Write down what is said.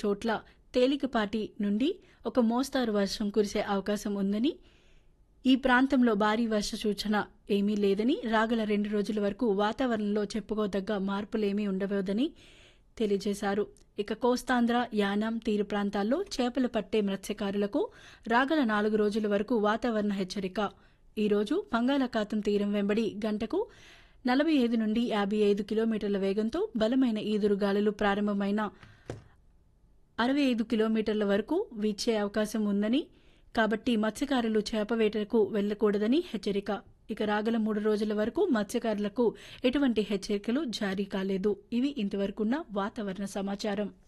చోట్ల తేలికపాటి నుండి ఒక మోస్తారు వర్షం కురిసే అవకాశం ఉందని ఈ ప్రాంతంలో భారీ వర్ష సూచన ఏమీ లేదని రాగల రెండు రోజుల వరకు వాతావరణంలో చెప్పుకోదగ్గ మార్పులేమీ ఉండబోదని తెలియజేశారు ఇక కోస్తాంధ్ర యానాం తీర ప్రాంతాల్లో చేపలు పట్టే మత్స్యకారులకు రాగల నాలుగు రోజుల వరకు వాతావరణ హెచ్చరిక ఈరోజు బంగాళాఖాతం తీరం వెంబడి గంటకు నలభై ఐదు నుండి యాభై ఐదు కిలోమీటర్ల వేగంతో బలమైన ఈదురు గాలులు ప్రారంభమైన అరవై ఐదు కిలోమీటర్ల వరకు వీచే అవకాశం ఉందని కాబట్టి మత్స్యకారులు చేప వేటకు వెళ్లకూడదని హెచ్చరిక ఇక రాగల మూడు రోజుల వరకు మత్స్యకారులకు ఎటువంటి హెచ్చరికలు జారీ కాలేదు ఇవి ఇంతవరకున్న వాతావరణ సమాచారం